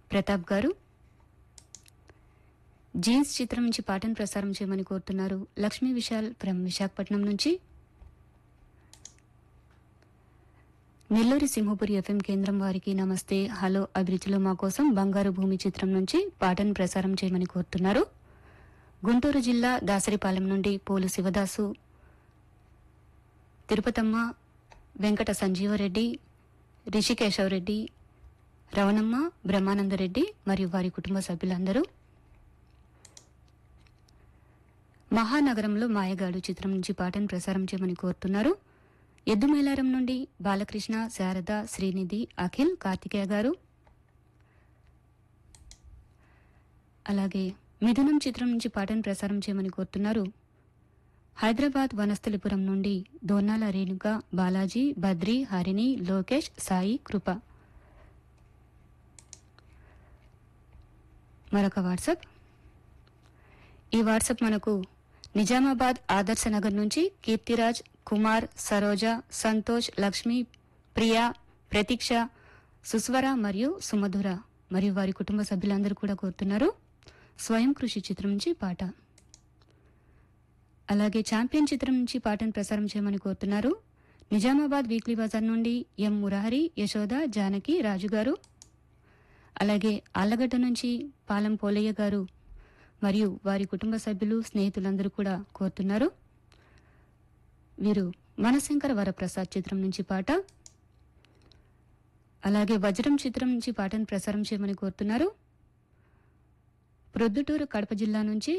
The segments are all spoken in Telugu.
ప్రతాప్ గారు జీన్స్ చిత్రం నుంచి పాటను ప్రసారం చేయమని కోరుతున్నారు లక్ష్మీ విశాల్ ఫ్రమ్ విశాఖపట్నం నుంచి నెల్లూరి సింహపురి ఎఫ్ఎం కేంద్రం వారికి నమస్తే హలో అభిరుచిలో మా కోసం బంగారు భూమి చిత్రం నుంచి పాటను ప్రసారం చేయమని కోరుతున్నారు గుంటూరు జిల్లా దాసరిపాలెం నుండి పోలు శివదాసు తిరుపతమ్మ వెంకట సంజీవరెడ్డి రిషికేశవరెడ్డి రవణమ్మ బ్రహ్మానందరెడ్డి మరియు వారి కుటుంబ సభ్యులందరూ మహానగరంలో మాయగాడు చిత్రం నుంచి పాటను ప్రసారం చేయమని కోరుతున్నారు ఎద్దుమేలారం నుండి బాలకృష్ణ శారద శ్రీనిధి అఖిల్ కార్తికేయ గారు అలాగే మిథునం చిత్రం నుంచి పాటను ప్రసారం చేయమని కోరుతున్నారు హైదరాబాద్ వనస్థలిపురం నుండి దోన్నాల రేణుక బాలాజీ బద్రి హరిణి లోకేష్ సాయి కృప మరొక వాట్సాప్ ఈ వాట్సాప్ మనకు నిజామాబాద్ ఆదర్శ నగర్ నుంచి కీర్తిరాజ్ కుమార్ సరోజ సంతోష్ లక్ష్మి ప్రియా ప్రతీక్ష సుస్వర మరియు సుమధుర మరియు వారి కుటుంబ సభ్యులందరూ కూడా కోరుతున్నారు స్వయం కృషి చిత్రం నుంచి పాట అలాగే ఛాంపియన్ చిత్రం నుంచి పాటను ప్రసారం చేయమని కోరుతున్నారు నిజామాబాద్ వీక్లీ బజార్ నుండి ఎం మురహరి యశోద జానకి రాజు గారు అలాగే ఆళ్లగడ్డ నుంచి పాలెం పోలయ్య గారు మరియు వారి కుటుంబ సభ్యులు స్నేహితులందరూ కూడా కోరుతున్నారు వీరు మనశంకర వరప్రసాద్ చిత్రం నుంచి పాట అలాగే వజ్రం చిత్రం నుంచి పాటను ప్రసారం చేయమని కోరుతున్నారు ప్రొద్దుటూరు కడప జిల్లా నుంచి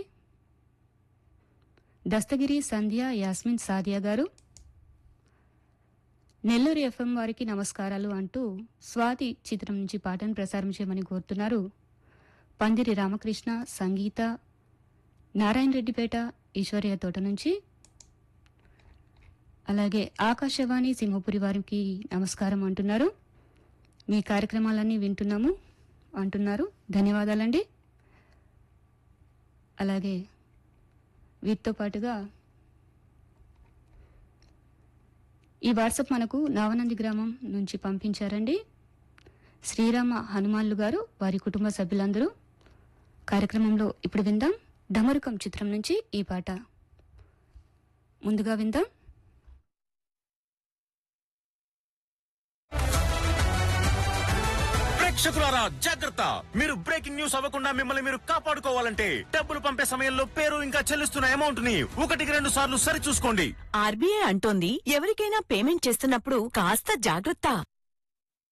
దస్తగిరి సంధ్య యాస్మిన్ సాదియా గారు నెల్లూరు ఎఫ్ఎం వారికి నమస్కారాలు అంటూ స్వాతి చిత్రం నుంచి పాటను ప్రసారం చేయమని కోరుతున్నారు పందిరి రామకృష్ణ సంగీత నారాయణ రెడ్డిపేట ఈశ్వర్య తోట నుంచి అలాగే ఆకాశవాణి సింహపురి వారికి నమస్కారం అంటున్నారు మీ కార్యక్రమాలన్నీ వింటున్నాము అంటున్నారు ధన్యవాదాలండి అలాగే వీటితో పాటుగా ఈ వాట్సాప్ మనకు నావనంది గ్రామం నుంచి పంపించారండి శ్రీరామ హనుమాన్లు గారు వారి కుటుంబ సభ్యులందరూ కార్యక్రమంలో ఇప్పుడు విందాం డమరుకం చిత్రం నుంచి ఈ పాట ముందుగా విందాం ప్రేక్షకులారా జాగ్రత్త మీరు బ్రేకింగ్ న్యూస్ అవ్వకుండా మిమ్మల్ని మీరు కాపాడుకోవాలంటే డబ్బులు పంపే సమయంలో పేరు ఇంకా చెల్లిస్తున్న అమౌంట్ ని ఒకటికి రెండు సార్లు సరి చూసుకోండి ఆర్బీఐ అంటోంది ఎవరికైనా పేమెంట్ చేస్తున్నప్పుడు కాస్త జాగ్రత్త